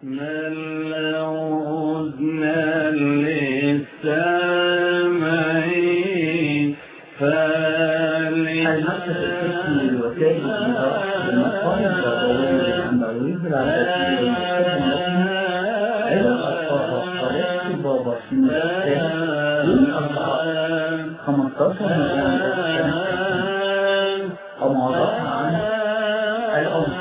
عدنا للسامعين هل نفس الاسم الوسائل المقام الضروري عما ينزل على تسجيل المستخدم إلى أطفال طريقة بابا في المستخدم من أربعة 15 مليون سنة أو معرفة عن الأمر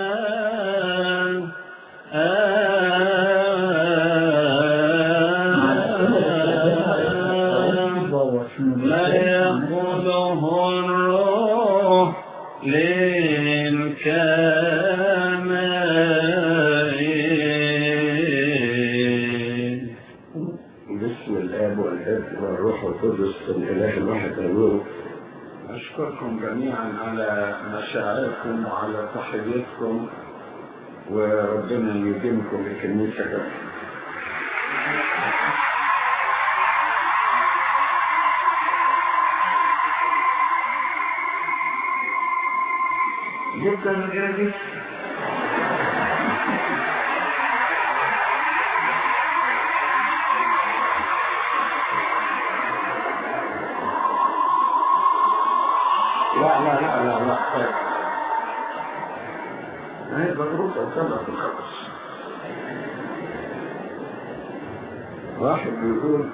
مع الأسئلة بابا في لا يأخذه الروح للكامل بسم الاب والابن والروح القدس الاله الواحد امين اشكركم جميعا على مشاعركم وعلى تحيتكم وربنا يديمكم الكنيسه جميعا جبت المجال دي لا لا لا لا لا خير هي مضروب أكلها في الخبز واحد بيقول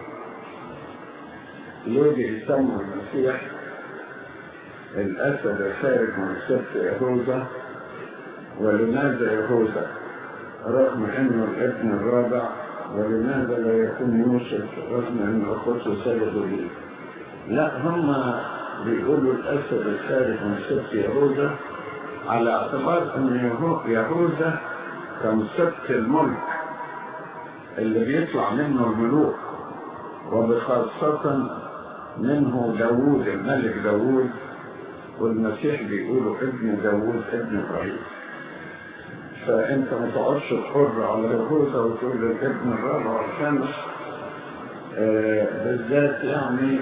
ليه بيسموا المسيح الأسد الخارج من سبط يهوذا ولماذا يهوذا رغم انه الابن الرابع ولماذا لا يكون يوسف رغم ان اخوته سجدوا ليه لا هم بيقولوا الاسد الخارج من سبط يهوذا على اعتبار ان يهو- يهوذا كان سبط الملك اللي بيطلع منه الملوك وبخاصة منه داوود الملك داوود والمسيح بيقولوا ابن داوود ابن ابراهيم فانت ما تقعدش تحر على يهوذا وتقول الابن الرابع والخامس آه، بالذات يعني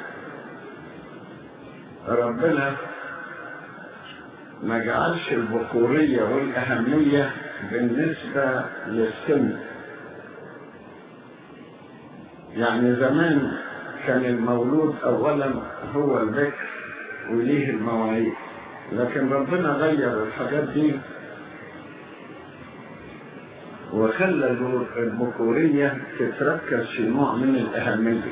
ربنا ما جعلش الذكورية والأهمية بالنسبة للسن يعني زمان كان المولود أولا هو البكر وليه المواعيد لكن ربنا غير الحاجات دي وخلى الذكورية تتركز في نوع من الأهمية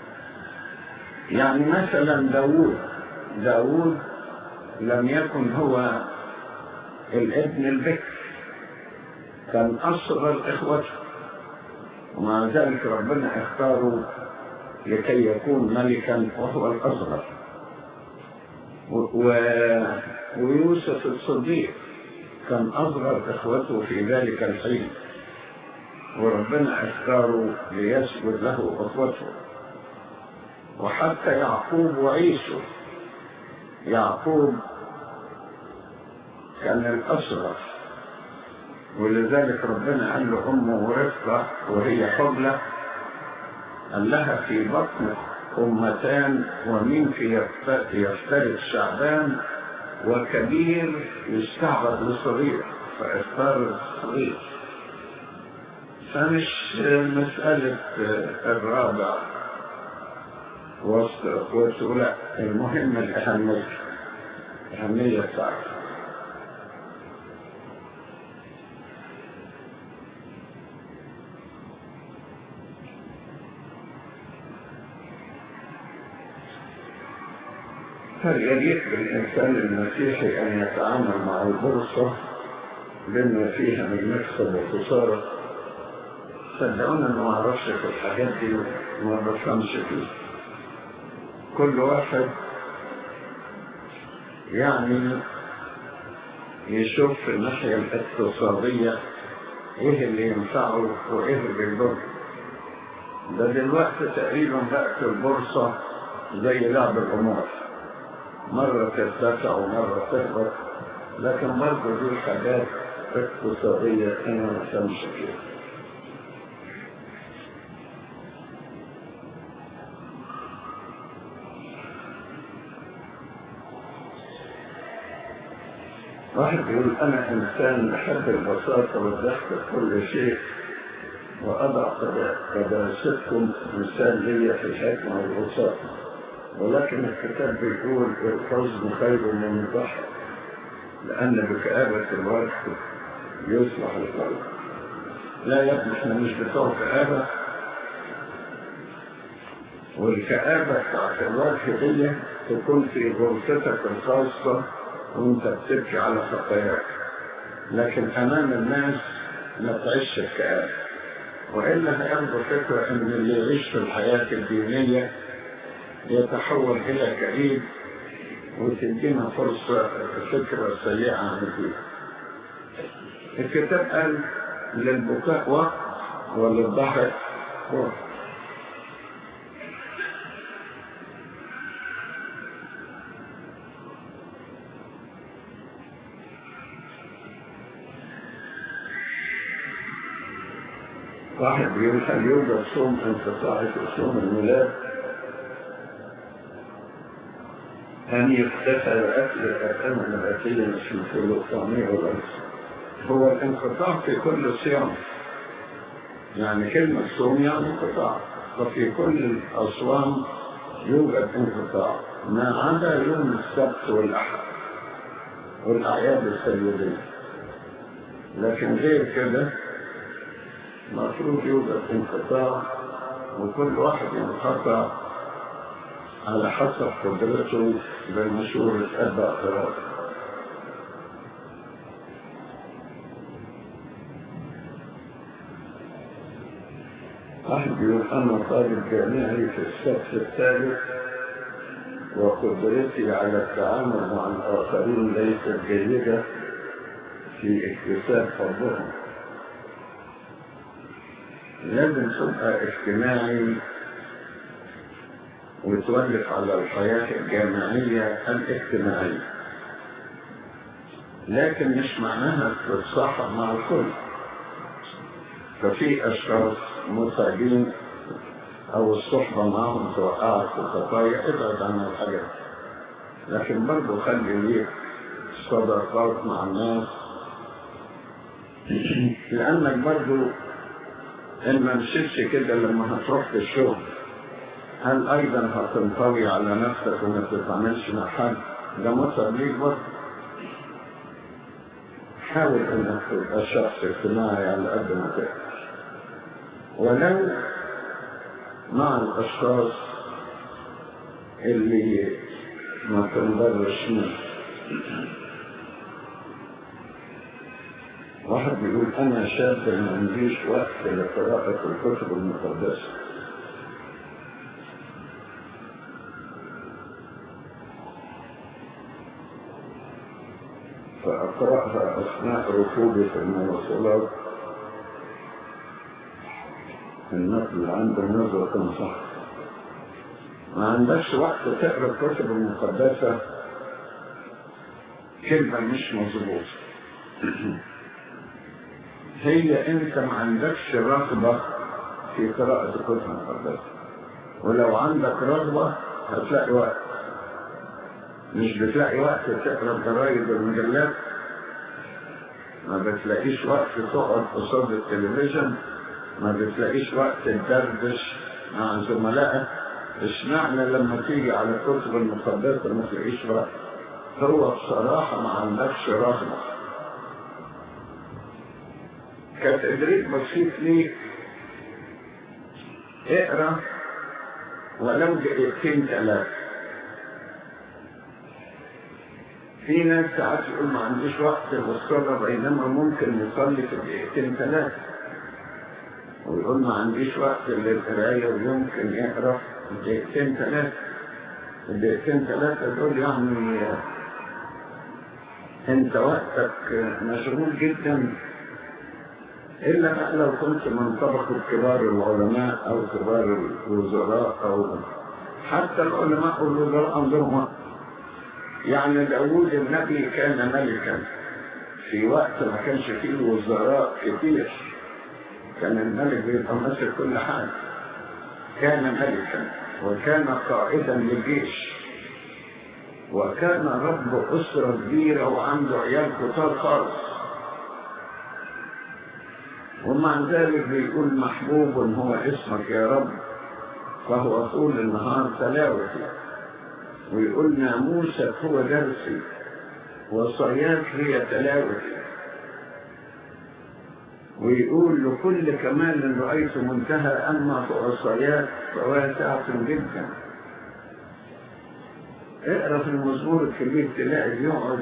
يعني مثلا داوود داوود لم يكن هو الابن البكر كان أصغر إخوته ومع ذلك ربنا اختاره لكي يكون ملكا وهو الأصغر و... و- ويوسف الصديق كان أصغر إخوته في ذلك الحين وربنا اختاره ليسجد له أخوته وحتى يعقوب وعيسو يعقوب كان الأصغر ولذلك ربنا قال له أمه رفقة وهي حبلة قال لها في بطنك أمتان ومين في يفت- يفترق شعبان وكبير يستعبد لصغير فاختار الصغير فمش مسألة الرابع وسط اخوته لا المهم الأهمية الأهمية بتاعته هل يليق بالإنسان المسيحي أن يتعامل مع البورصة بما فيها من مكسب وخسارة؟ صدقوني أنا ما أعرفش في الحاجات دي وما بفهمش فيها. كل واحد يعني يشوف في الناحية الاقتصادية إيه اللي ينفعه وإيه اللي يضره. ده دلوقتي تقريبا بقت البورصة زي لعب القمار. مرة ترتفع ومرة تهبط لكن برضه دي حاجات اقتصادية أنا ما بفهمش فيها. واحد يقول أنا إنسان بحب البساطة والضحك في كل شيء وأضع قداستكم مثال لي في الحكمة والبساطة ولكن الكتاب بيقول الحزن خير من الضحك لأن بكآبة الوجه يصلح القلب لا يا ابني احنا مش بتوع كآبة والكآبة بتاعت الوجه دي تكون في غرفتك الخاصة وانت بتبكي على خطاياك لكن امام الناس ما تعيش الكآبة وإلا هياخدوا فكرة ان اللي يعيش في الحياة الدينية يتحول الى كئيب وتدينا فرصة فكرة سيئة عن الدين الكتاب قال للبكاء وقت وللضحك وقت واحد بيقول هل يوجد صوم انقطاعي في صوم الميلاد؟ أن يختفى أكل الأرقام النباتية مش من كل الطعمية والرئيس هو الانقطاع في كل صيام يعني كلمة صوم يعني انقطاع ففي كل الأصوام يوجد انقطاع ما عدا يوم السبت والأحد والأعياد السيدية لكن غير كده المفروض يوجد انقطاع وكل واحد ينقطع على حسب قدرته بمشورة أربع قرار واحد يقول أنا طالب جامعي في الصف الثالث وقدرتي على التعامل مع الآخرين ليست جيدة في اكتساب حبهم لازم تبقى اجتماعي وتولف على الحياة الجامعية الاجتماعية لكن مش معناها تتصاحب مع الكل ففي أشخاص متعبين أو الصحبة معهم توقعك في خطايا ابعد عن الحاجات لكن برضه خلي ليك صداقات مع الناس لأنك برضه إن ما مشيتش كده لما هتروح في الشغل هل أيضا هتنطوي على نفسك وما تتعاملش مع حد ده متعب ليك برضه حاول انك تبقى شخص اجتماعي على قد ما تقدر ولو مع الاشخاص اللي ما تنضرش منه واحد بيقول انا شاب ما عنديش وقت لقراءة الكتب المقدسة فأقرأها أثناء ركوبي في المواصلات النقل عند النظرة كان صح ما عندكش وقت تقرا الكتب المقدسة كلمة مش مظبوطة هي انت ما عندكش رغبة في قراءة الكتب المقدسة ولو عندك رغبة هتلاقي وقت مش بتلاقي وقت تقرا الجرايد والمجلات ما بتلاقيش وقت تقعد قصاد التلفزيون ما بتلاقيش وقت تدردش مع زملائك اشمعنى لما تيجي على الكتب المقدسة ما تلاقيش وقت هو بصراحة ما عندكش رغبة كتدريب بسيط ليك اقرا ولو دقيقتين ثلاثة في ناس ساعات يقول ما عنديش وقت للصلاة بينما ممكن يصلي في دقيقتين ثلاثة ويقول ما عنديش وقت للقراية ويمكن يقرا دقيقتين ثلاثة الدقيقتين ثلاثة دول يعني انت وقتك مشغول جدا إلا بقى لو كنت من طبقة كبار العلماء أو كبار الوزراء أو حتى العلماء والوزراء عندهم وقت يعني داوود النبي كان ملكا في وقت ما كانش فيه وزراء كتير كان الملك بيبقى ماسك كل حاجة كان ملكا وكان قائدا للجيش وكان رب أسرة كبيرة وعنده عيال كتار خالص ومع ذلك بيقول محبوب هو اسمك يا رب فهو طول النهار تلاوتي ويقول ناموسك هو درسي وصياك هي تلاوتي ويقول لكل كمال رأيت منتهى أما فعصيات فواسعة جدا اقرا في المزمور الكبير تلاقي يقعد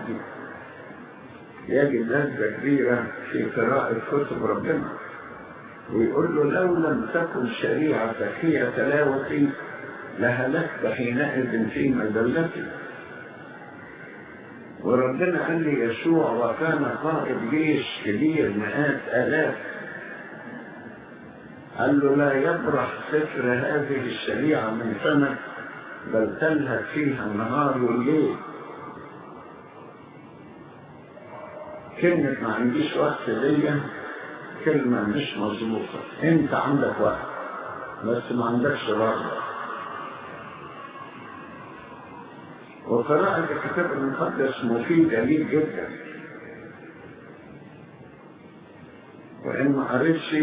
يجد لذة كبيرة في قراءة كتب ربنا ويقول له لو لم تكن شريعتك هي تلاوتي لهلكت حينئذ في مذلتي وربنا قال لي يشوع وكان قائد جيش كبير مئات آلاف قال له لا يبرح سفر هذه الشريعة من سنة بل تلهك فيها النهار والليل كلمة ما عنديش وقت ليا كلمة مش مظبوطة انت عندك وقت بس ما عندكش رغبة وقراءة الكتاب المقدس مفيدة لي جدا وإن ما قريتش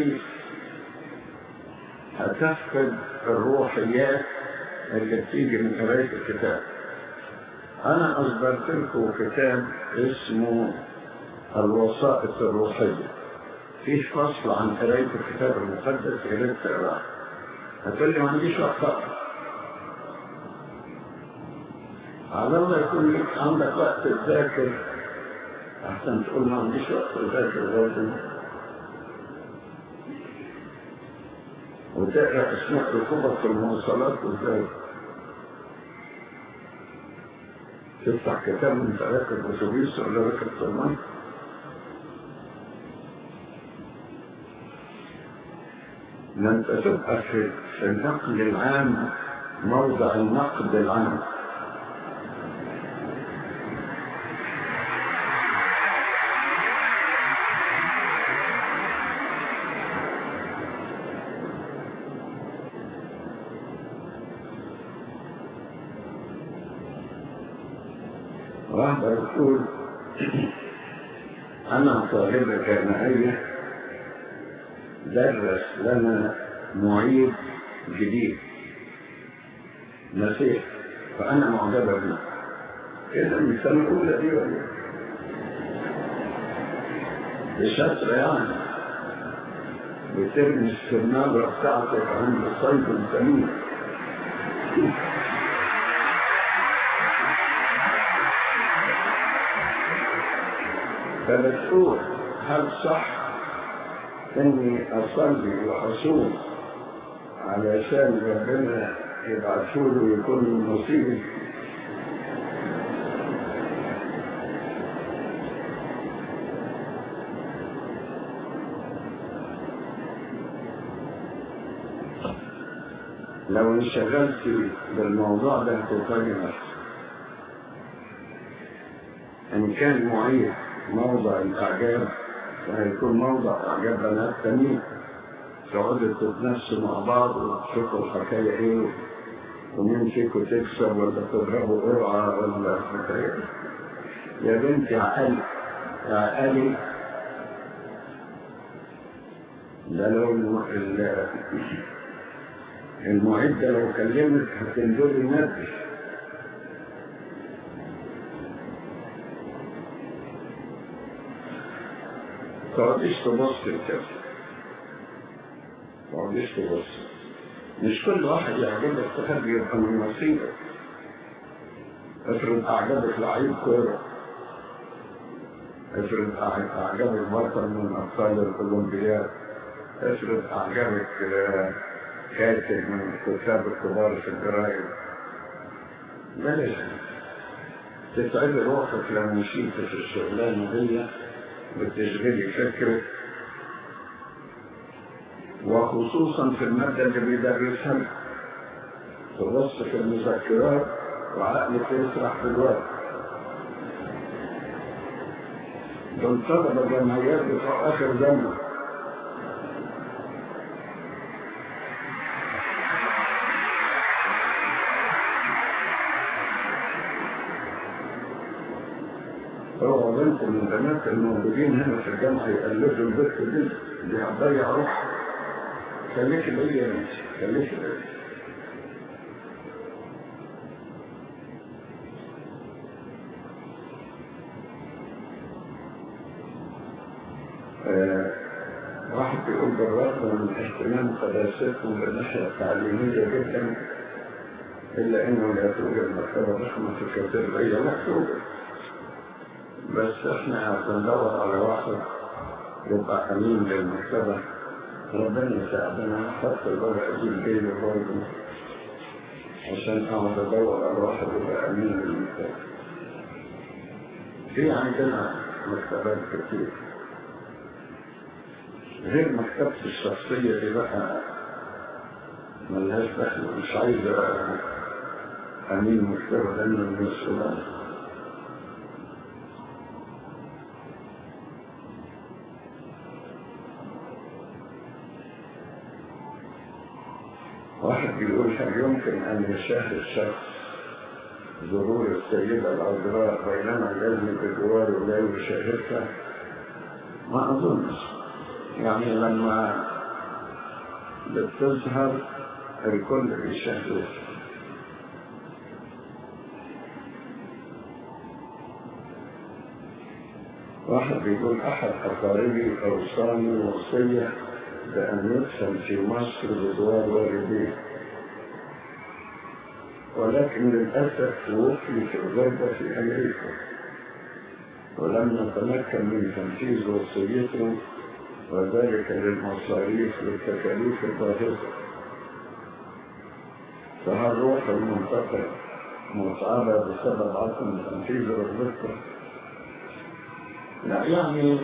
هتفقد الروحيات اللي بتيجي من قراية الكتاب أنا أصدرت لكم كتاب اسمه الوسائط الروحية فيه فصل عن قراية الكتاب المقدس يا ريت تقراه هتقول لي ما عنديش وقت أقرأ على الله يكون لك عندك وقت تذاكر أحسن تقول ما عنديش وقت تذاكر برضه وتقرأ اسماء ركوبة المواصلات وازاي تفتح كتاب من راكب اتوبيس ولا راكب طيران ما انت تبقى في في النقد العام موضع النقد العام واحدة بتقول أنا طالبة جامعية درس لنا معيد جديد مسيح فأنا معجبة بيه كده من السنة الأولى دي ولا إيه؟ دي شاطرة يعني بترمي السنابرة بتاعتك عند الصيد السمين فبتقول هل صح اني اصلي واصوم علشان ربنا يبعثوله يكون نصيبي لو انشغلت بالموضوع ده هتوفاني نفسي ان كان معين موضع الإعجاب فهيكون موضع إعجاب بنات تانيين تقعدوا تتنسوا مع بعض وتشوفوا الحكاية إيه ومين فيكم تكسب ولا تضربوا قرعة ولا حكاية يا بنتي عقلي عقلي ده لو الم- ال- المعد ده لو كلمت هتنزلي النبي تقعديش تبص لكده تقعديش تبص مش كل واحد يعجبك تحب يبقى من نصيبك افرض اعجبك لعيب كوره افرض أع- اعجبك بطل من ابطال الاولمبياد افرض اعجبك آه، كاتب من الكتاب الكبار في الجرايد بلاش تتعب روحك لو مشيت في الشغلانه دي بتشغلي فكرك وخصوصا في المادة اللي بيدرسها لك. تبص في المذكرات وعقلك يسرح في الوقت دول طلبة جمعيات بتوع آخر زمن من البنات الموجودين هنا في الجامعة يقلدوا البنت دي دي هتضيع روحها خليك بعيد يا بنتي خليك بعيد آه، واحد بيقول بالرغم من اهتمام قداستهم بالناحية التعليمية جدا إلا إنه لا توجد مكتبة ضخمة في الكاتدرائية لا توجد بس إحنا بندور على واحد يبقى أمين للمكتبة ربنا يساعدنا حتى الورقة دي الجاية برضه عشان أقعد أدور على واحد يبقى أمين للمكتبة في عندنا مكتبات كتير غير مكتبتي الشخصية دي بقى ملهاش دخل مش عايزة أمين مكتبة لأن المسؤولة واحد بيقول هل يمكن أن يشاهد شخص ظهور السيدة العذراء بينما العلم بجواره لا يشاهدها؟ ما أظنش يعني لما بتظهر الكل بيشاهدوها واحد بيقول أحد أقاربي أوصاني وصية بأن يدفن في مصر بجوار والديه ولكن للأسف توفي في الغربة في أمريكا ولم نتمكن من تنفيذ وصيته وذلك للمصاريف والتكاليف الباهظة فهل روح المنتقل متعبة بسبب عدم تنفيذ رغبته؟ لا يعني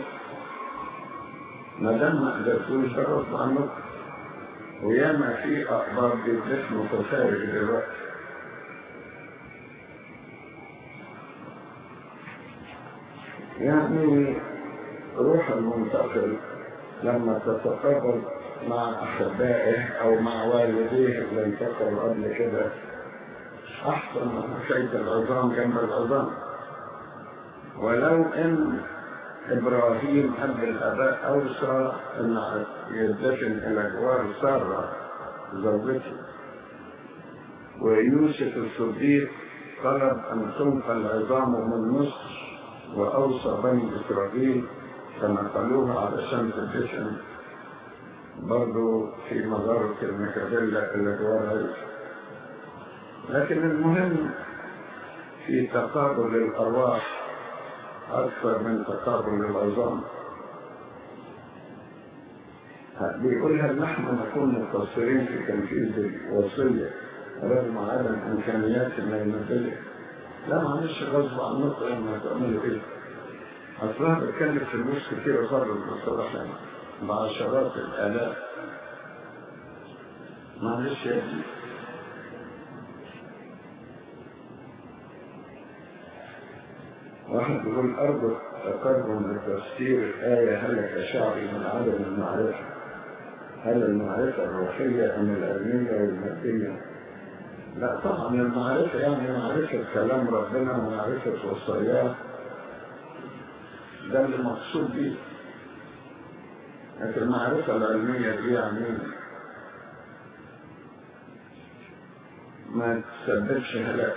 ما دام ما قدرتوش ده غصب عنكم وياما في أخبار بيدفنوا في الخارج دلوقتي يعني روح المنتقل لما تتقابل مع أحبائه أو مع والديه اللي انتقلوا قبل كده أحسن من حكاية العظام جنب العظام ولو إن إبراهيم أب الآباء أوصى أن يدفن إلى جوار سارة زوجته ويوسف الصديق طلب أن تنقل عظامه من مصر وأوصى بني إسرائيل فنقلوها علشان تدفن برضو في مغارة المكابلة اللي جوار عيسى لكن المهم في تقابل الأرواح أكثر من تقابل العظام بيقول هل نحن نكون مقصرين في تنفيذ الوصية رغم عدم إمكانياتنا المادية؟ لا معلش غصب عنكم لما تعملوا إيه؟ أصلها بتكلف فلوس كتير خالص بصراحة يعني بعشرات الآلاف معلش يا ابني واحد يقول أرجو تقدم لتفسير الآية هلك شعبي من عدم المعرفة هل المعرفة الروحية أم العلمية والمادية؟ لا طبعا المعرفة يعني معرفة كلام ربنا ومعرفة وصاياه ده اللي مقصود بيه لكن المعرفة العلمية دي يعني ما تسببش هلاك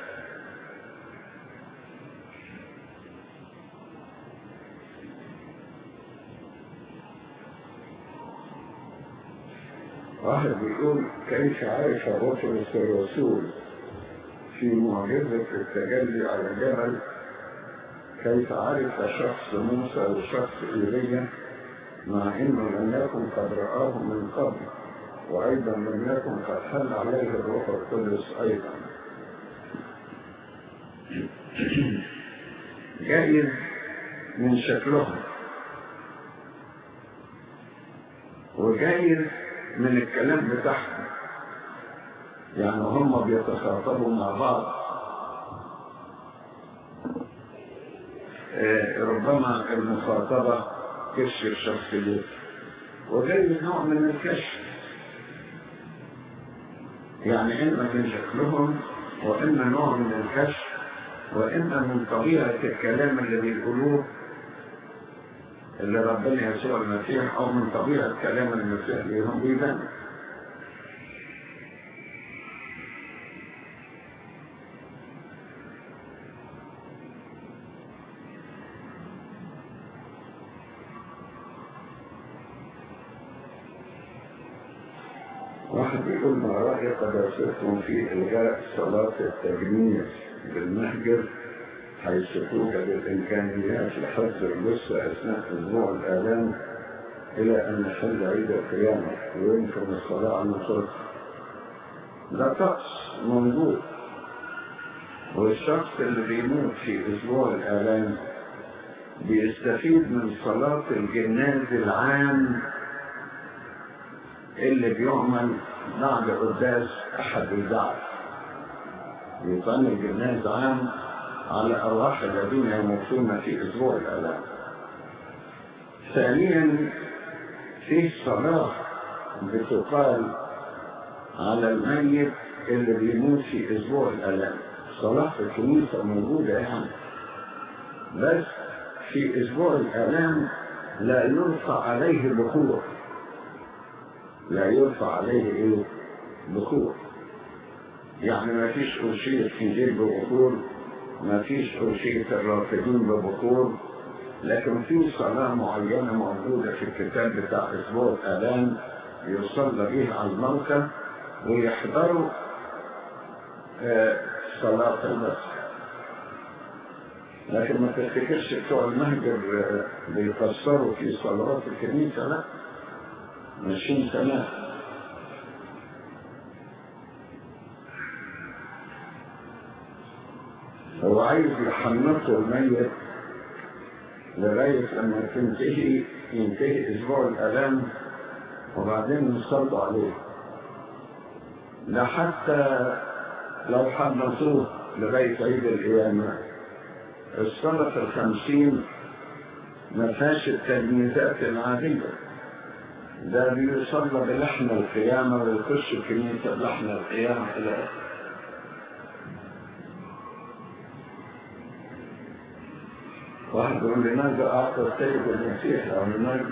واحد بيقول كيف عرف بطرس الرسول في معجزة التجلي على الجبل كيف عرف شخص موسى وشخص إيليا مع انه لم يكن قد رآه من قبل وايضا لم يكن قد حل عليه الروح القدس ايضا جائز من شكلهم وجايز من الكلام بتاعهم يعني هم بيتخاطبوا مع بعض آه، ربما المخاطبة كشف شخصيته وجايز نوع من الكشف يعني إما من شكلهم وإما نوع من الكشف وإما من طبيعة الكلام اللي بيقولوه اللي ربنا يسوع المسيح أو من طبيعة كلام المسيح ليهم بيبان واحد بيقول ما رأي قداستكم في إلغاء صلاة التجميع بالمهجر حيث توجد الإمكانيات لحفظ الجثة أثناء أسبوع الآلام إلى أن يحل عيد القيامة ويمكن الصلاة على الصوت ده طقس موجود والشخص اللي بيموت في أسبوع الآلام بيستفيد من صلاة الجناز العام اللي بيعمل بعد قداس أحد الدعوة يقام الجناز عام على أرواح الذين يموتون في أسبوع الآلام ثانيا في صلاة بتقال على الميت اللي بيموت في أسبوع الآلام صلاة في الكنيسة موجودة يعني بس في أسبوع الآلام لا يرفع عليه بخور لا يرفع عليه إيه بخور يعني ما فيش أرشية إنجيل ببخور ما فيش أرشية الرافدين ببخور لكن في صلاة معينة موجودة في الكتاب بتاع أسبوع الآلام يصلى بها على الموتى ويحضروا آه صلاة المسح لكن ما تفتكرش بتوع المهجر آه بيفسروا في صلوات الكنيسة لا ماشيين تمام هو عايز يحنطوا الميت لغاية لما تنتهي ينتهي أسبوع الآلام وبعدين يصلوا عليه ده حتى لو حنطوه لغاية عيد القيامة الصلاة الخمسين ما فيهاش التجميزات العادية ده بيصلى بلحن القيامة ويخش الكنيسة بلحن القيامة إلى آخره واحد يقول لماذا أعطى السيد المسيح أو لماذا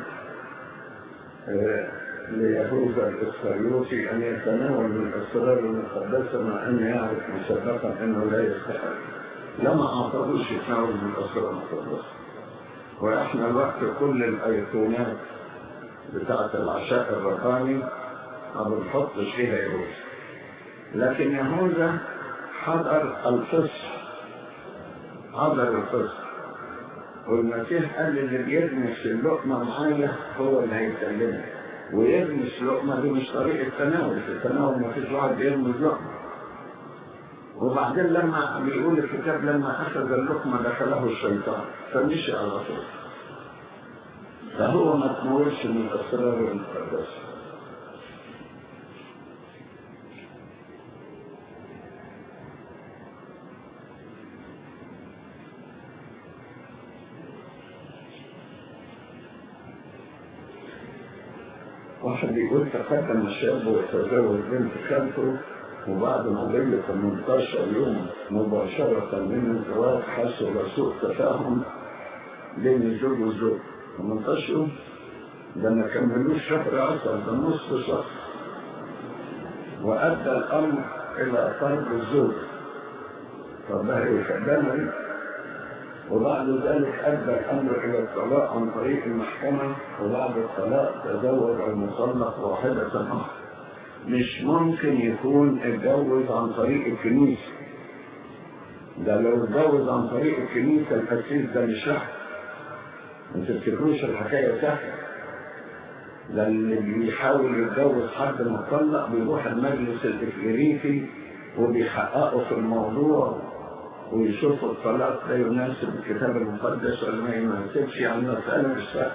ليهوذا الإسخريوطي أن يتناول من الأسرار المقدسة مع أن يعرف مسبقا أنه لا يستحق لما أعطاهوش يتناول من الأسرار المقدسة وإحنا الوقت كل الأيقونات بتاعة العشاء الرباني ما بنحطش فيها يهوذا لكن يهوذا حضر الفصح حضر الفصح والمسيح قال اللي بيلمس اللقمة معايا هو اللي هيكلمني ويلمس لقمة دي مش طريقة تناول في التناول ما فيش واحد بيلمس لقمة وبعدين لما بيقول الكتاب لما أخذ اللقمة دخله الشيطان فمشي على طول فهو ما تناولش من الأسرار المقدسة واحد بيقول تقدم الشاب وتزوج بنت خالته وبعد مضي 18 يوم مباشرة من الزواج حصل سوء تفاهم بين الزوج والزوج 18 يوم ده ما كملوش شهر عسل ده نصف شهر وأدى الأمر إلى طرد الزوج طب ده يخدمني وبعد ذلك أدى الأمر إلى الطلاق عن طريق المحكمة وبعد الطلاق تزوج المطلق واحدة أخرى مش ممكن يكون اتجوز عن طريق الكنيسة ده لو اتجوز عن طريق الكنيسة القسيس ده مش راح ما تفتكروش الحكاية سهلة ده اللي بيحاول يتجوز حد مطلق بيروح المجلس الإكليريكي وبيحققوا في الموضوع ويشوفوا الطلاق ده يناسب الكتاب المقدس ولا ما يناسبش يعني مسألة مش سهلة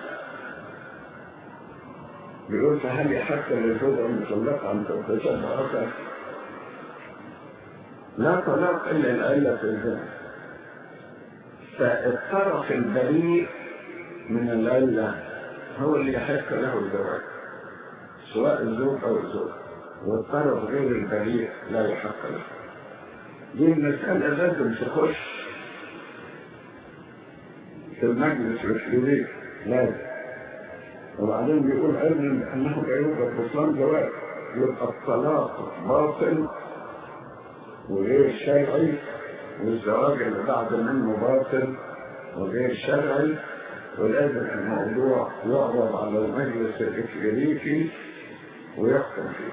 بيقول فهل يحق للزوجة المطلقة أن تتشبع أكثر؟ لا طلاق إلا العلة في الزنا فالطرف البريء من العلة هو اللي يحق له الزواج سواء الزوج أو الزوج والطرف غير البريء لا يحق له دي المسألة لازم تخش في المجلس الفلوري لازم وبعدين بيقول علم انه لا يوجد بطلان زواج يبقى الطلاق باطل وغير شرعي والزواج اللي بعد منه باطل وغير شرعي ولازم الموضوع يعرض على المجلس الإكليريكي ويحكم فيه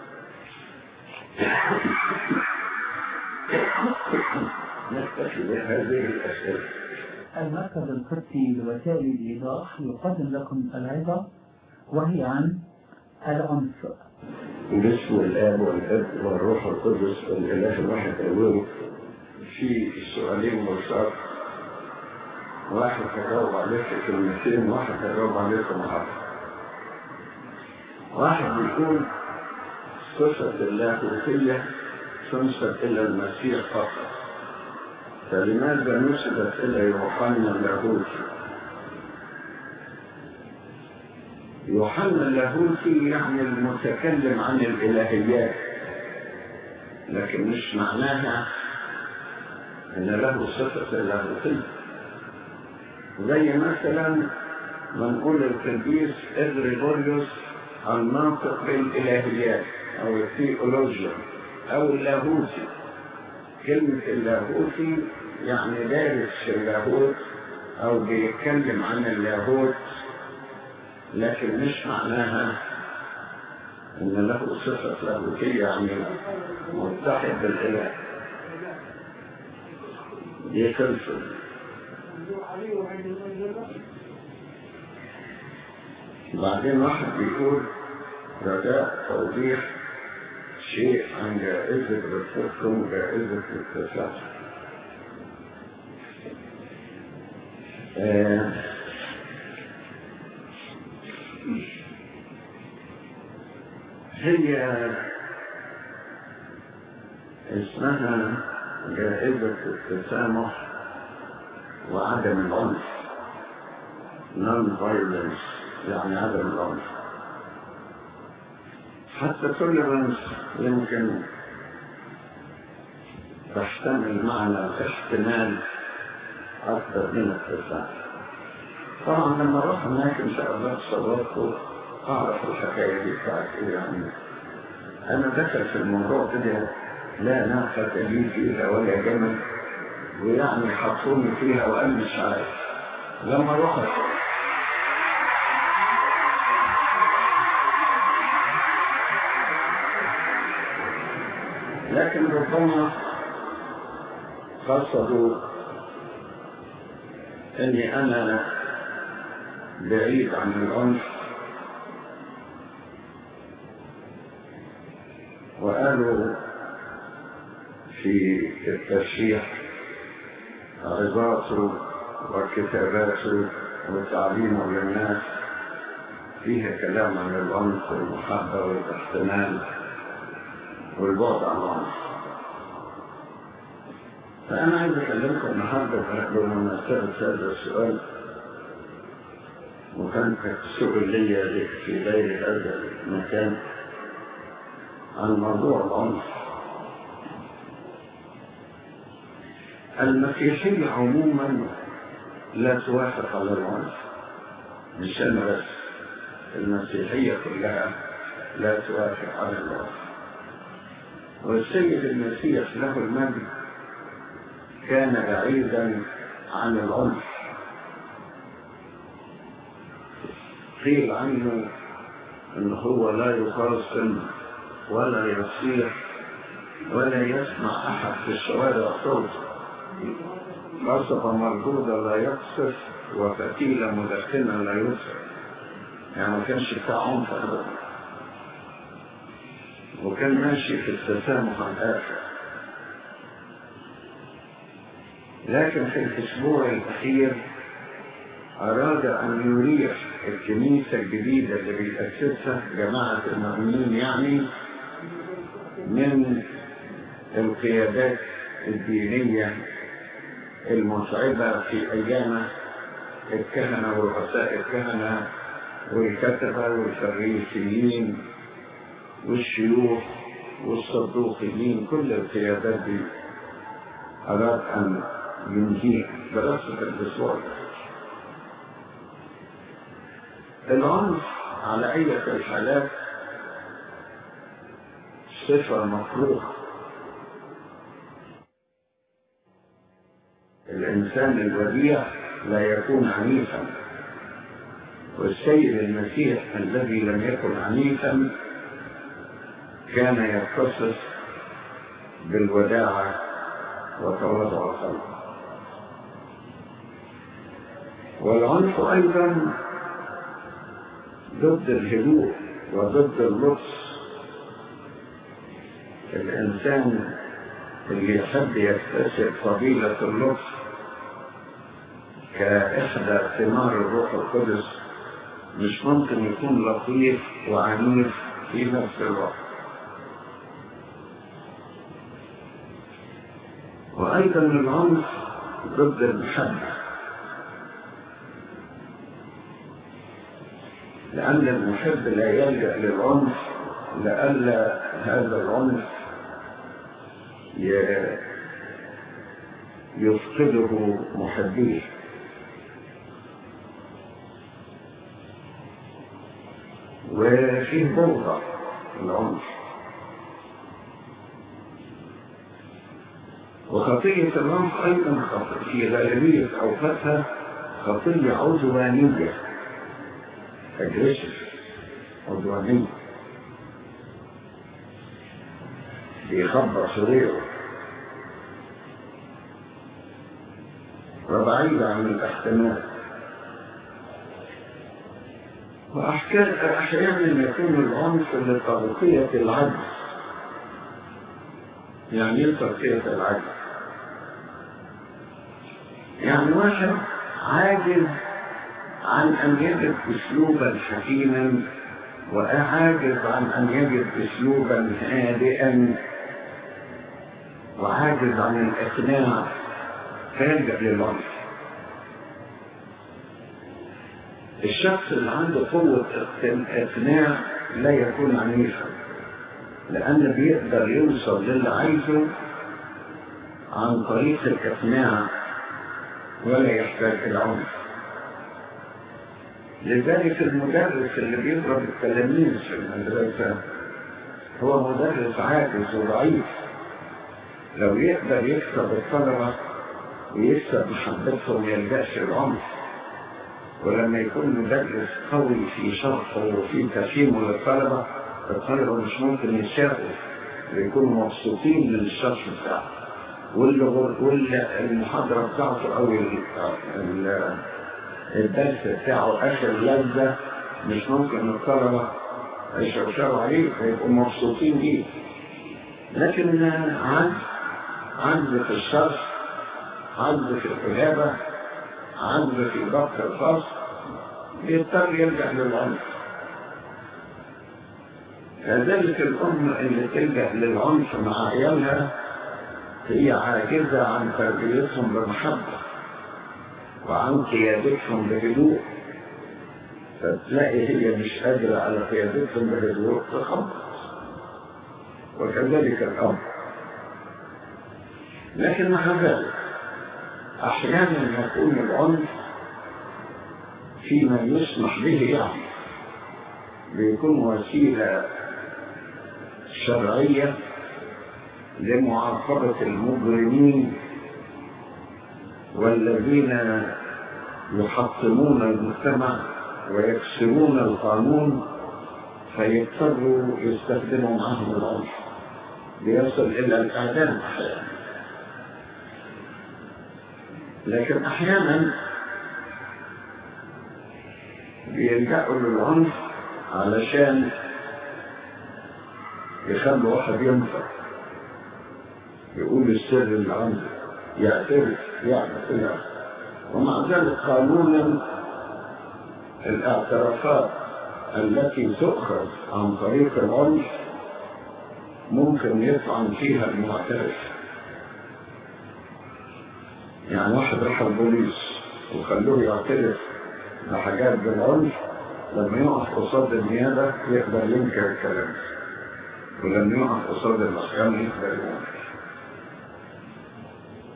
نكتفي بهذه الأسئلة المركز القبطي لوسائل الإيضاح يقدم لكم العظة وهي عن العنف باسم الآب والابن والروح القدس والإله الواحد أوله في سؤالين بساط واحد هجاوب عليه في كلمتين واحد هجاوب عليه في محاضرة واحد بيقول صفة اللاهوتية تنسب إلى المسيح فقط فلماذا نسبت إلى يوحنا اللاهوتي يوحنا اللاهوتي يعني المتكلم عن الإلهيات لكن مش معناها ان له صفة اللاهوتية زي مثلا ما نقول القديس إغريغوريوس الناطق بالإلهيات أو الثيولوجيا أو اللاهوتي كلمة اللاهوتي يعني دارس في اللاهوت أو بيتكلم عن اللاهوت لكن مش معناها إن له صفة لاهوتية يعني متحد بالإله يكلفه بعدين واحد بيقول رجاء توضيح شيء عن جائزة رفضكم وجائزة التسلسل آه هي اسمها جائزة التسامح وعدم العنف non violence يعني عدم العنف حتى tolerance يمكن تحتمل معنى الاحتمال أكثر من التسامح طبعا لما اروح هناك ان شاء الله تصورته اعرف الحكايه دي بتاعت ايه يعني انا دخل في الموضوع كده لا ناقة لي فيها ولا جمل ويعني حطوني فيها وانا مش عارف لما رحت لكن ربما قصدوا اني انا بعيد عن العنف وقالوا في الترشيح عظاته وكتاباته وتعليمه للناس فيها كلام عن العنف والمحبة والاحتمال والبعد عن العنف فأنا عايز أكلمكم النهارده بمناسبة هذا السؤال وكان سؤال لي في غير هذا المكان عن موضوع العنف المسيحية عموما لا توافق على العنف مش أنا بس المسيحية كلها لا توافق على العنف والسيد المسيح له المجد كان بعيدا عن العنف قيل عنه ان هو لا يخاصم ولا يصيح ولا يسمع احد في الشوارع صوته قصبة مردودة لا يقصف وفتيلة مدخنة لا يسر يعني ما كانش بتاع عنف ابدا وكان ماشي في التسامح الآخر لكن في الأسبوع الأخير أراد أن يريح الكنيسة الجديدة اللي بيأسسها جماعة المؤمنين يعني من القيادات الدينية المتعبة في أيامه الكهنة ورؤساء الكهنة والكتبة والفريسيين والشيوخ والصدوقيين كل القيادات دي أراد أن ينهيها دراسة الأسبوع العنف على أي الحالات صفة مكروهة الإنسان الوديع لا يكون عنيفا والسيد المسيح الذي لم يكن عنيفا كان يتصف بالوداعة وتواضع الخلق والعنف أيضا ضد الهدوء وضد اللطف الإنسان اللي يحب يكتسب فضيلة اللطف كإحدى ثمار الروح القدس مش ممكن يكون لطيف وعنيف في نفس الوقت وأيضا العنف ضد المحبة لأن المحب لا يلجأ للعنف لئلا هذا العنف يفقده محبيه وفيه بغضة العنف وخطية العنف أيضا خطية في غالبية أوقاتها خطية عدوانية أجريسيف عدوانية بيخبر صغيره وبعيد عن الاحتمال وأحيانا يكون العنف لتغطية العجز يعني ايه تغطية العجز؟ يعني واحد عاجز عن أن يجد أسلوبا حكيما وعاجز عن أن يجد أسلوبا هادئا وعاجز عن الإقناع فيلجأ للعنف الشخص اللي عنده قوة إقناع لا يكون عنيفا لأن بيقدر يوصل للي عايزه عن طريق الإقناع ولا يحتاج إلى عنف لذلك المدرس اللي بيضرب التلاميذ في المدرسة هو مدرس عاجز وضعيف لو يقدر يكسب الطلبة ويكسب محبتهم يلجأش العنف ولما يكون مدرس قوي في شرحه وفي تفهيمه للطلبة الطلبة مش ممكن يتشافوا ويكونوا مبسوطين من الشرح بتاعه واللي واللي المحاضرة بتاعته أو الدرس بتاعه آخر لذة مش ممكن الطلبة يشرشروا عليه فيبقوا مبسوطين بيه لكن عجز عجز في الشرح عجز في الإجابة عجز في ضبط الفصل بيضطر يرجع للعنف كذلك الأم اللي تلجأ للعنف مع عيالها هي عاجزة عن تربيتهم بمحبة وعن قيادتهم بهدوء فتلاقي هي مش قادرة على قيادتهم بهدوء تخبط وكذلك الأمر لكن مع ذلك أحيانا يكون العنف فيما يسمح به يعني بيكون وسيلة شرعية لمعاقبة المجرمين والذين يحطمون المجتمع ويكسرون القانون فيضطروا يستخدموا معهم العنف ليصل إلى الإعدام أحيانا لكن أحيانا بيلجأوا للعنف علشان يخلوا واحد ينفر يقول السر اللي عنده يعترف يعرف يعرف ومع ذلك قانونا الاعترافات التي تؤخذ عن طريق العنف ممكن يطعن فيها المعترف يعني واحد راح البوليس وخلوه يعترف بحاجات بالعنف لما يقف قصاد النيابة يقدر ينكر الكلام ولما يقف قصاد المحكمة يقدر ينكر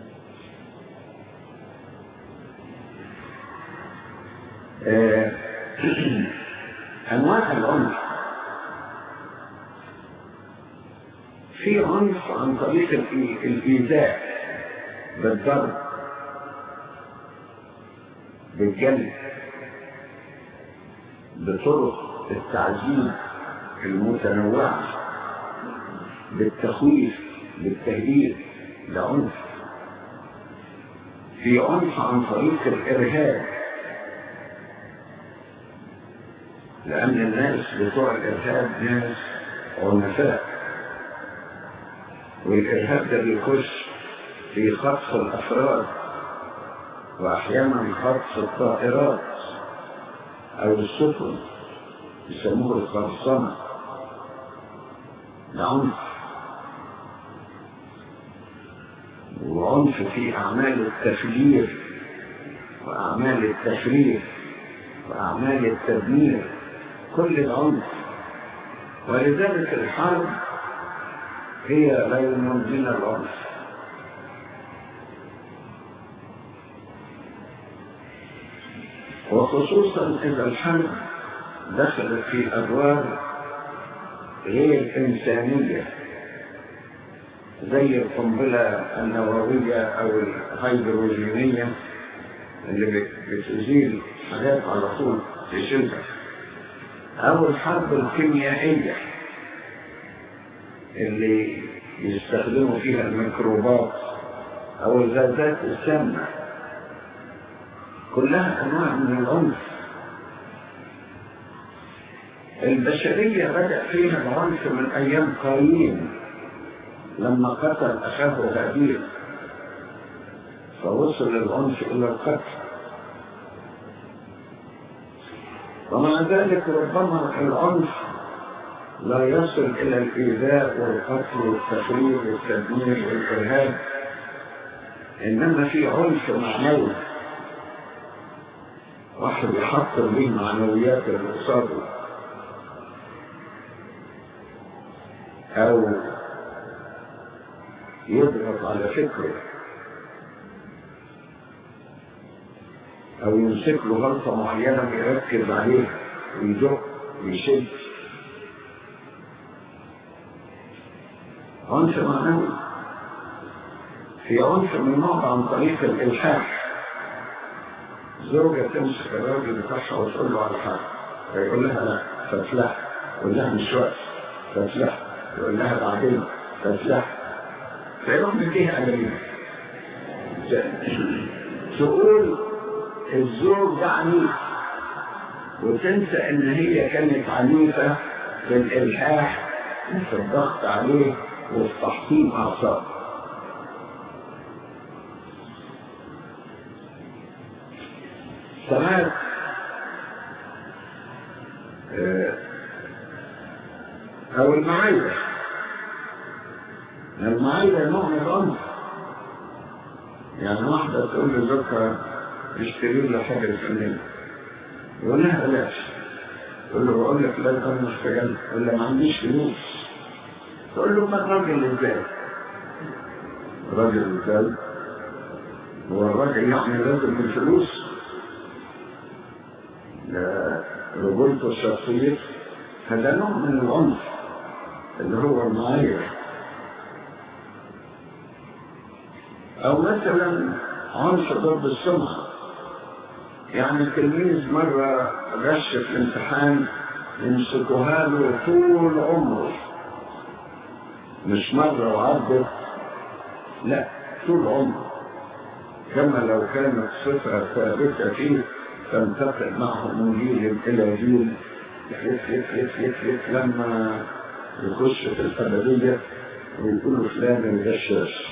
آه أنواع العنف في عنف عن طريق الإي- الإيذاء بالضرب بالجلد بطرق التعذيب المتنوعة بالتخويف بالتهديد ده عنف في عنف عن طريق الإرهاب لأن الناس بتوع الإرهاب ناس عنفاء والإرهاب ده بيخش في خطف الأفراد وأحيانا خطف الطائرات أو السفن يسموه القرصنة ده عنف وعنف في أعمال التفجير وأعمال التفريغ وأعمال التدمير كل العنف ولذلك الحرب هي غير من العنف وخصوصا إذا الحرب دخلت في أدوار غير إنسانية زي القنبلة النووية أو الهيدروجينية اللي بت- بتزيل حاجات على طول تشيلها أو الحرب الكيميائية اللي يستخدموا فيها الميكروبات أو الغازات السامة كلها أنواع من العنف البشرية بدأ فيها العنف من أيام قايين لما قتل أخاه هابيل فوصل العنف إلى القتل ومع ذلك ربما العنف لا يصل إلى الإيذاء والقتل والتخريب والتدمير والإرهاب إنما في عنف معنوي واحد يحطم به معنويات اللي قصاده أو يضغط على فكره أو يمسك له غلطة معينة ويركز عليها ويزق ويشد عنف معنوي في عنف من نوع عن طريق الإلحاح زوجة تمسك الراجل بتاعها وتقول له على حاجة فيقول لها لا فتلح يقول لها مش وقت فتلح يقول لها بعدين فتلح فيروح مديها أمريكا تقول الزوج ده عنيف وتنسى ان هي كانت عنيفة في الالحاح وفي الضغط عليه وفي تحطيم اعصابه ساعات آه، او المعايرة المعايرة نوع من العنف يعني واحدة تقول لزوجها اشتري لي حاجة فلانية يقول لها بلاش تقول له بقول لك لا انا مش شغال ولا ما عنديش فلوس تقول له ما الراجل ازاي راجل ازاي هو الراجل يعني لازم بالفلوس لا رجولته الشخصية هذا نوع من العنف اللي هو المعايير أو مثلا عنف ضد السمعة يعني التلميذ مرة غش في الامتحان يمسكوها له طول عمره مش مرة وعدت لا طول عمره كما لو كانت صفة ثابتة فيه تنتقل معه من جيل إلى جيل يف يف يف يف يف لما يخش في الأبدية ويقولوا فلان الغشاش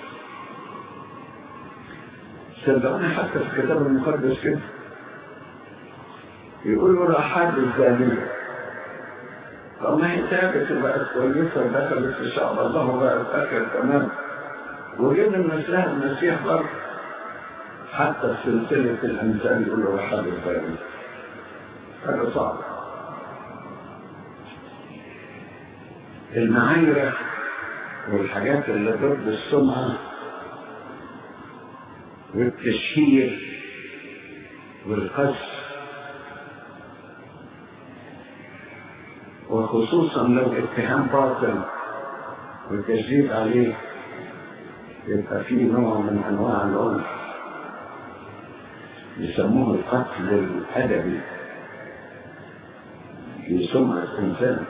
صدقوني حتى في الكتاب المقدس كده يقولوا رحاب الزانية طب ما هي ثابت وبقت كويسة ودخلت في شعب الله وبقت آخر تمام وجد مثلها المسيح برضه حتى في سلسلة الأمثال يقولوا رحاب الزانية هذا صعب المعايرة والحاجات اللي ضد السمعة والتشهير والقذف وخصوصا لو اتهام باطل والتشديد عليه يبقى فيه نوع من انواع العنف يسموه القتل الادبي في سمعة الانسان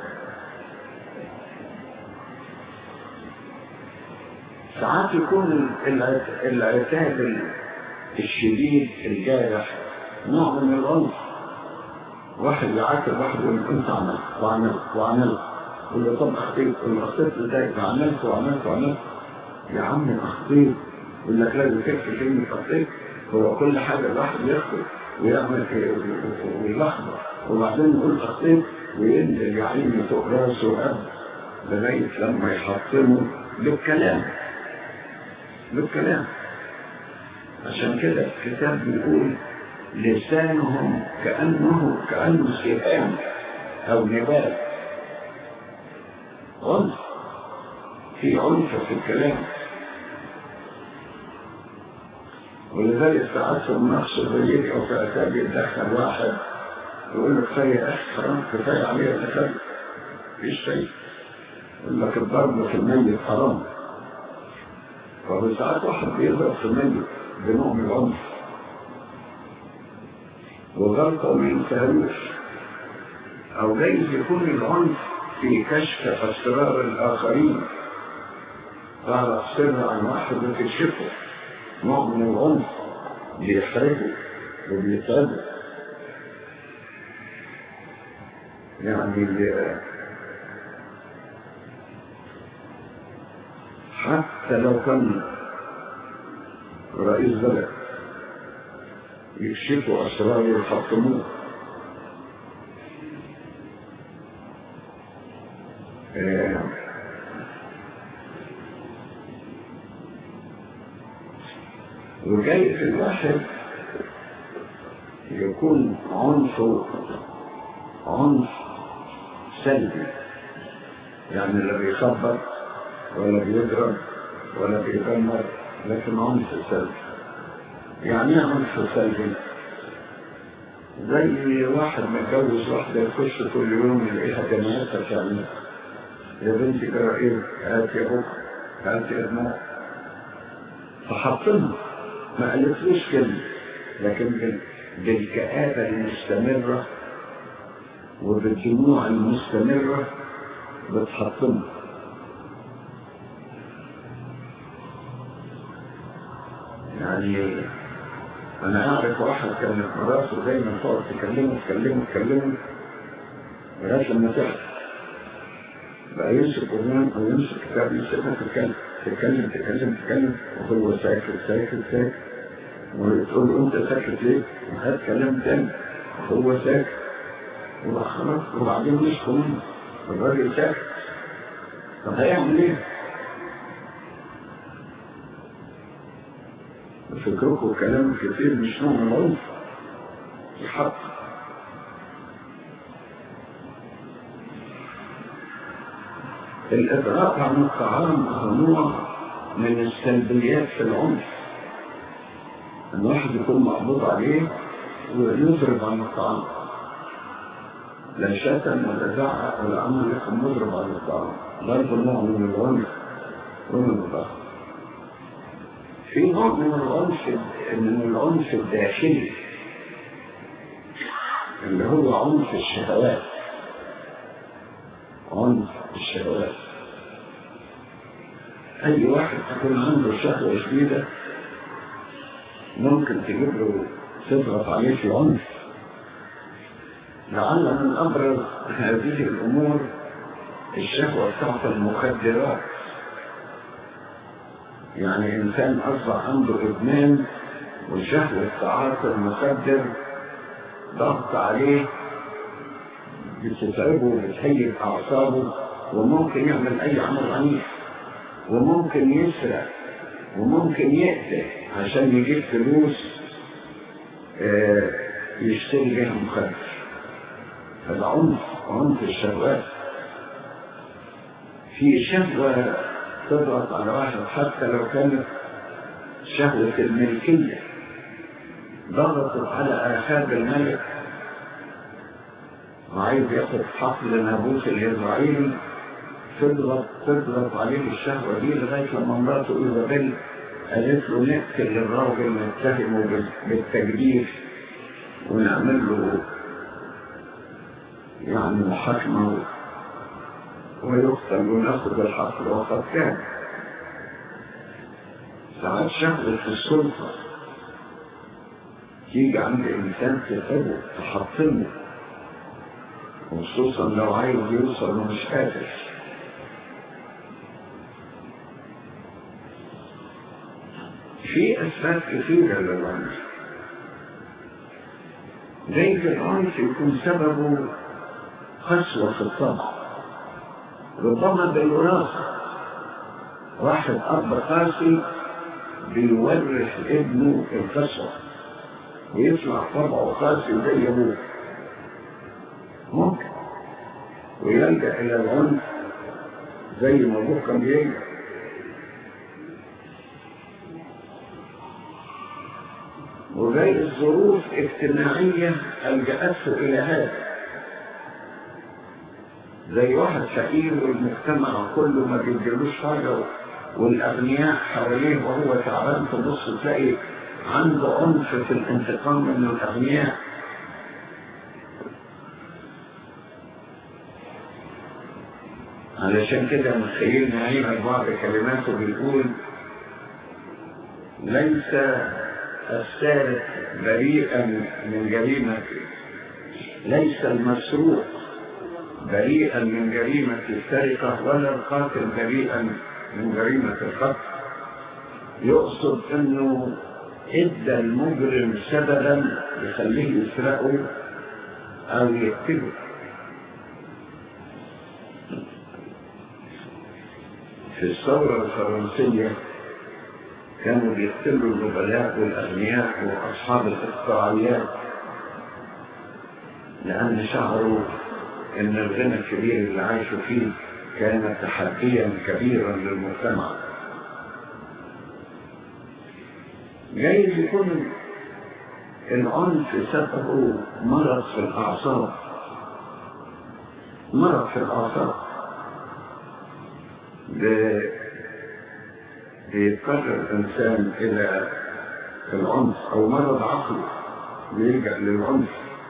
ساعات يكون العت- العتاب الشديد الجارح نوع من العنف واحد يعاتب واحد يقول انت عملت وعملت وعملت يقول له طب اخطيت يقول له اخطيت ازاي عملت وعملت وعملت يا عم اخطيت يقول لك لازم تكفي كلمة اخطيت هو كل حاجة الواحد يخطئ ويعمل في- ويلخبط وبعدين يقول اخطيت وينزل يا عيني فوق راسه أب لغاية لما يحطمه بالكلام بالكلام عشان كده الكتاب بيقول لسانهم كأنه كأنه سهام أو نبال عنف في عنف في الكلام ولذلك ساعات في النقص الضيق أو في عتاب يتدخل واحد يقول لك كفاية يا أخي حرام كفاية عليه التكلم مفيش شيء يقول لك الضرب في الميت حرام فهو ساعات واحد بيضرب في الميت بنوع من العنف وغلطة ما ينتهلوش أو جايز يكون العنف في كشف أسرار الآخرين تعرف سر عن واحد وتكشفه نوع من العنف بيحرجه وبيتعبه يعني حتى لو كان رئيس بلد يكشفوا أسرار ويحطموه آه، وجاي في الواحد يكون عنفه عنف سلبي يعني لا بيخبط ولا بيضرب ولا بيدمر لكن عنف سلبي يعني ايه عنف سلبي زي واحد متجوز واحدة يخش كل يوم يلاقيها جماعتها تعمل يا بنتي جرى ايه هات يا بكر هات يا ابنك فحطمها ما قالتلوش كلمة لكن بال- بالكآبة المستمرة وبالدموع المستمرة بتحطمها يعني أنا أعرف واحد كانت مراته دايما تقعد تكلمه تكلمه تكلمه لغاية لما تعب بقى يمسك قرآن أو يمسك كتاب يمسكها تتكلم تتكلم تتكلم تتكلم وهو ساكت ساكت ساكت وتقول له أنت ساكت ليه؟ وهات كلام تاني وهو ساكت وبقى خلاص وبعدين مش منه الراجل ساكت طب هيعمل ايه؟ فكركم كلام كتير مش نوع من العنف الحق الإدراك عن الطعام هو نوع من السلبيات في العنف الواحد يكون مقبوض عليه ويضرب عن الطعام لا شتم ولا زعق ولا عمل يكون مضرب عن الطعام ضرب نوع من العنف ومن الضغط في نوع من العنف من العنف الداخلي اللي هو عنف الشهوات عنف الشهوات أي واحد تكون عنده شهوة شديدة ممكن تجيب له تضغط عليه في عنف لعل من أبرز هذه الأمور الشهوة بتاعت المخدرات يعني إنسان أصبح عنده إدمان وشهوة تعاطي المخدر ضغط عليه بتتعبه وبتهيئ أعصابه وممكن يعمل أي عمل عنيف وممكن يسرق وممكن يقتل عشان يجيب فلوس آه، يشتري بيها مخدر هذا عنف عنف الشهوات في شهوة تضغط على واحد حتى لو كانت شهوة الملكية ضغطت على آخاب الملك وعايز ياخد حقل نابوت الإسرائيلي تضغط تضغط عليه الشهوة دي لغاية لما مراته إيزابيل قالت له نقتل الراجل نتهمه بال- بالتجديف ونعمل له يعني محاكمة ويقتل وناخد الحقل وقد كان ساعات شهوة السلطة تيجي عند إنسان تتعبه تحطمه وخصوصا لو عايز يوصل ومش قادر في أسباب كثيرة للعنف زي العنف يكون سببه قسوة في الطبع ربما بالوراثة واحد أب قاسي بيورث ابنه القسوة ويطلع طبعه قاسي زي أبوه ممكن ويلجأ إلى العنف زي ما أبوه كان بيلجأ وزي الظروف اجتماعية ألجأته إلى هذا زي واحد فقير والمجتمع كله ما بيديلوش حاجة والأغنياء حواليه وهو تعبان تبص تلاقي عنده عنف في الانتقام من الأغنياء علشان كده متخيلنا عيب بعض كلماته بيقول ليس السارق بريئا من جريمة ليس المسروق بريئا من جريمة السرقة ولا القاتل بريئا من جريمة القتل يقصد انه ادى المجرم سببا يخليه يسرقه او يقتله في الثورة الفرنسية كانوا بيقتلوا النبلاء والأغنياء وأصحاب الاقطاعيات لأن شعروا إن الغنى الكبير اللي عايشوا فيه كان تحديا كبيرا للمجتمع جايز يكون العنف سببه مرض في الأعصاب مرض في الأعصاب ب- بيضطر الإنسان إلى العنف أو مرض عقلي بيلجأ للعنف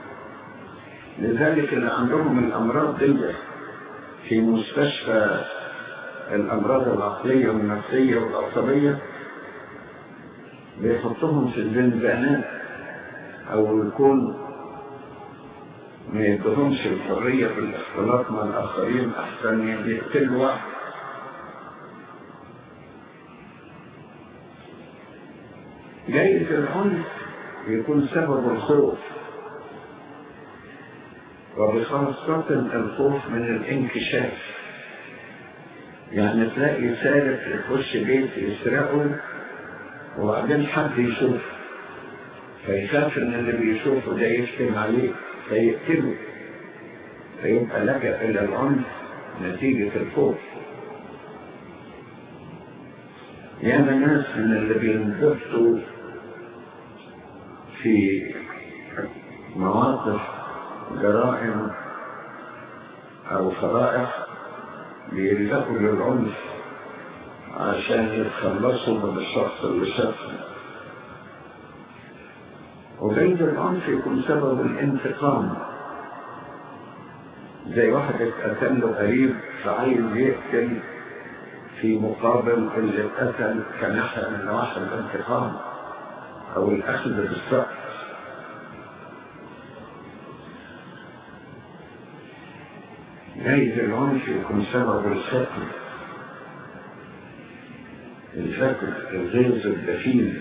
لذلك اللي عندهم الأمراض دي في مستشفى الأمراض العقلية والنفسية والعصبية بيحطهم في الزنزانات أو يكون ما يدهمش الحرية في الاختلاط مع الآخرين أحسن يقتلوا واحد جايز العنف يكون سبب الخوف وبخاصة الخوف من الانكشاف يعني تلاقي سارق يخش بيت يسرقه وبعدين حد يشوف فيخاف ان اللي بيشوفه ده يشتم عليه فيقتله فيبقى لجأ الى العنف نتيجة الخوف يعني ناس من اللي بينضبطوا في مواقف جرائم أو فضائح بيلجأوا للعنف عشان يتخلصوا من الشخص اللي شافهم وبين العنف يكون سبب الانتقام زي واحد اتقتل له قريب فعايز يقتل في مقابل اللي اتقتل كناحية من نواحي الانتقام أو الأخذ بالسقف جايز العنف يكون سبب الفتن الفتن الغيظ الدفين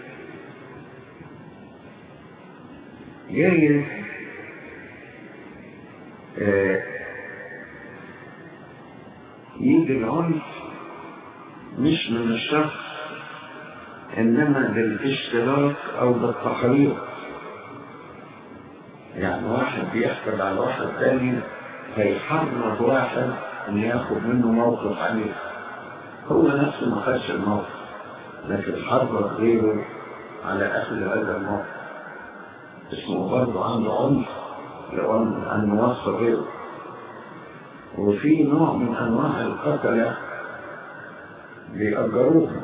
جايز آه يجي العنف مش من الشخص انما بالاشتراك او بالتحريض يعني واحد بيحقد على واحد تاني فيحرض واحد ان ياخد منه موقف عليه هو نفسه ما خدش الموقف لكن حرض غيره على اخذ هذا الموقف اسمه برضه عنده عنف لو أن أن نوصل غيره وفي نوع من أنواع القتلة بيأجروهم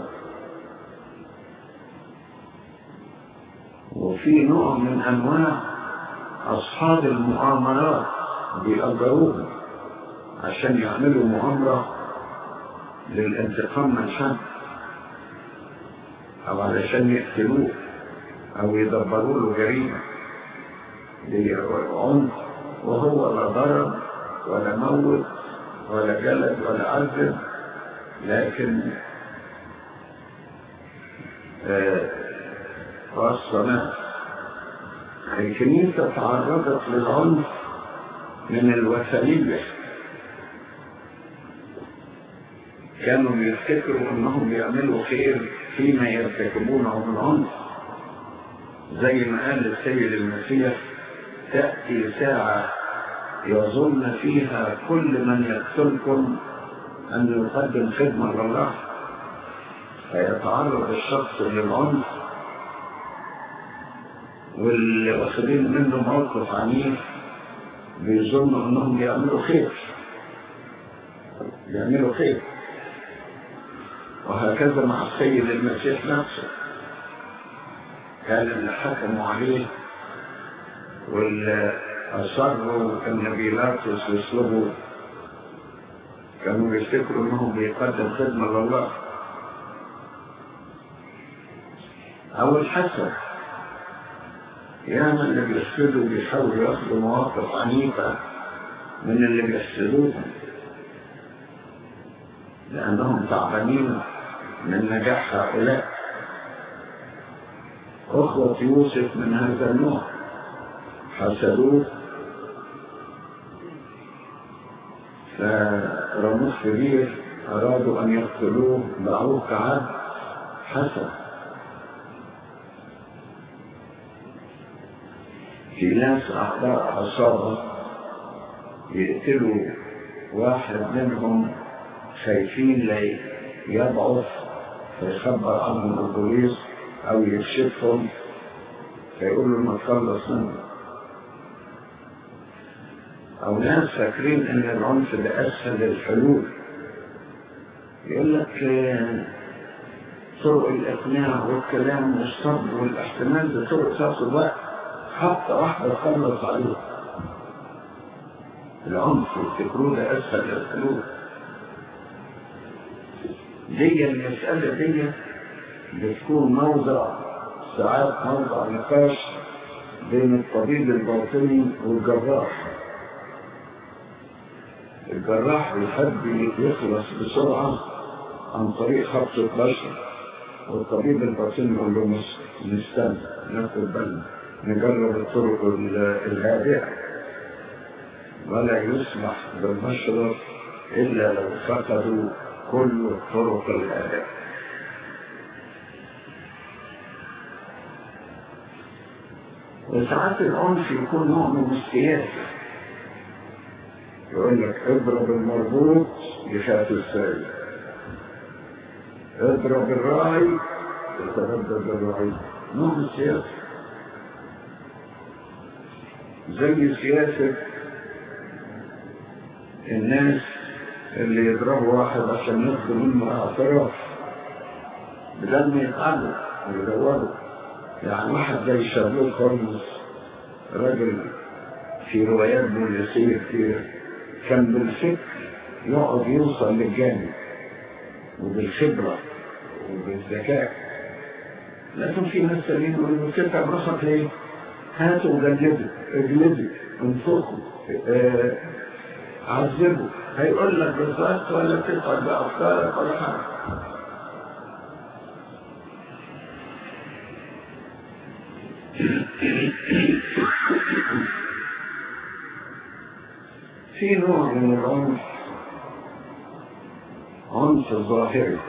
وفي نوع من أنواع أصحاب المؤامرات بيأجروهم عشان يعملوا مؤامرة للانتقام من حد أو علشان يقتلوه أو يدبروا له جريمة عنف وهو لا ضرر ولا موت ولا جلد ولا عذب لكن خاصة ناس الكنيسة تعرضت للعنف من الوثنية كانوا يفتكروا انهم بيعملوا خير فيما يرتكبونه من عنف زي ما قال السيد المسيح تأتي ساعة يظن فيها كل من يقتلكم أن يقدم خدمة لله فيتعرض الشخص للعنف واللي واخدين منه موقف عنيف بيظنوا انهم بيعملوا خير بيعملوا خير وهكذا مع السيد المسيح نفسه كان اللي حكموا عليه واللي أصروا أن بيلاطس يصلبوا كانوا يفتكروا أنهم بيقدم خدمة لله أو الحسد ياما اللي بيحسدوا بيحاولوا ياخدوا مواقف عنيفة من اللي بيحسدوهم لأنهم تعبانين من نجاح هؤلاء أخوة يوسف من هذا النوع حسدوه فرموز كبير أرادوا أن يقتلوه دعوه كعبد حسد في ناس أعضاء عصابة يقتلوا واحد منهم خايفين لا يضعف فيخبر عنهم البوليس أو يكشفهم فيقولوا ما تخلص منه أو ناس فاكرين إن العنف ده أسهل الحلول يقول لك طرق الإقناع والكلام والصبر والاحتمال ده طرق تاخد وقت حتى واحدة تخلص عليه العنف والتكرور ده أسهل الحلول دي المسألة دي بتكون موضع ساعات موضع نقاش بين الطبيب الباطني والجراح الجراح بيحب يخلص بسرعة عن طريق خبط البشر والطبيب الباطني يقول له نستنى ناخد بالنا نجرب الطرق الهادئة ولا يسمح بالبشر إلا لو فقدوا كل الطرق الهادئة وساعات العنف يكون نوع من السياسة يقول لك اضرب المربوط يخاف السائل اضرب الراعي يتردد الراعي نوع من السياسة زي سياسة الناس اللي يضربوا واحد عشان ياخدوا منه اعتراف بدل ما يتعلم ويدوروا يعني واحد زي شارلوت هولمز راجل في روايات بوليسية كتير كان بالفكر يقعد يوصل للجانب وبالخبرة وبالذكاء لكن في ناس تانيين يقولوا تتعب راسك ليه؟ هاتوا وجلدوا اجلدوا انفخوا اه عذبوا هيقول لك بالظبط ولا تتعب بأفكارك ولا حاجة في نوع من العنف عنف ظاهري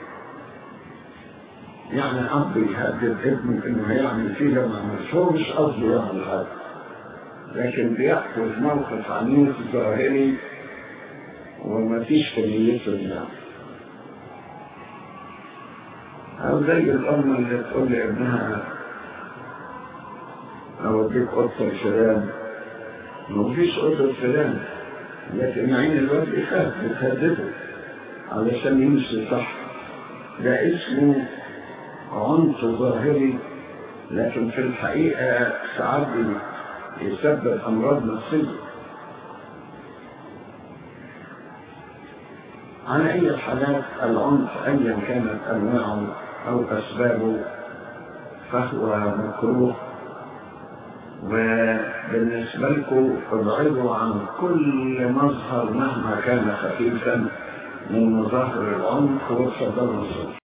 يعني أب يهدد ابنه إنه هيعمل فيه لما عملش هو مش قصده يعمل حاجة لكن بيحدث موقف عنيف ظاهري وما فيش في نيته يعني أو زي الأم اللي تقول لابنها أوديك قطة شباب مفيش أسر فلان لكن عين الواد يخاف بتهدده علشان يمشي صح ده اسمه عنف ظاهري لكن في الحقيقة ساعات يسبب أمراض نفسية على أي الحالات العنف أيا كانت أنواعه أو أسبابه فهو مكروه وبالنسبة لكم ابعدوا عن كل مظهر مهما كان خفيفا من مظاهر العنف والصدر الصدر